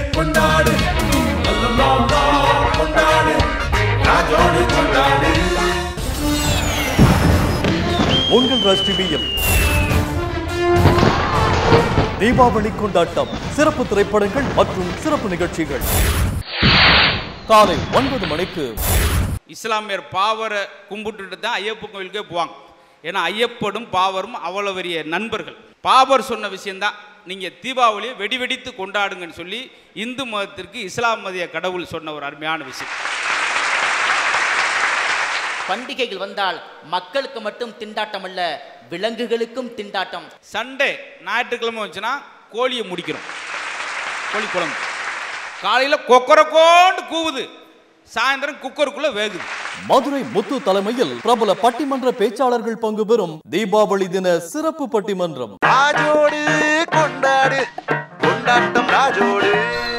கொண்டாடு அல்லல்லாஹ் கொண்டாடு ராஜோடு கொண்டாடு உங்கள் ராஜ் டிவியில் தீபாவளி கொண்டாட்டம் சிறப்பு திரைப்படங்கள் மற்றும் சிறப்பு நிகழ்ச்சிகள் காலை ஒன்பது மணிக்கு இஸ்லாமியர் பாவரை கும்பிட்டுட்டு தான் ஐயப்ப கோயிலுக்கே போவாங்க ஏன்னா ஐயப்படும் பாவரும் அவ்வளோ பெரிய நண்பர்கள் பாபர் சொன்ன விஷயந்தான் நீங்கள் தீபாவளியை வெடி வெடித்து கொண்டாடுங்கன்னு சொல்லி இந்து மதத்திற்கு இஸ்லாம் மதிய கடவுள் சொன்ன ஒரு அருமையான விஷயம் பண்டிகைகள் வந்தால் மக்களுக்கு மட்டும் திண்டாட்டம் அல்ல விலங்குகளுக்கும் திண்டாட்டம் சண்டே ஞாயிற்றுக்கிழமை வச்சுன்னா கோழியை முடிக்கிறோம் கோழி குழம்பு காலையில் கொக்கரக்கோண்டு கூவுது சாயந்தரம் குக்கருக்குள்ளே வேகுது மதுரை முத்து தலைமையில் பிரபல பட்டிமன்ற பேச்சாளர்கள் பங்கு பெறும் தீபாவளி தின சிறப்பு பட்டிமன்றம் ராஜோடு கொண்டாடு கொண்டாட்டம் ராஜோடு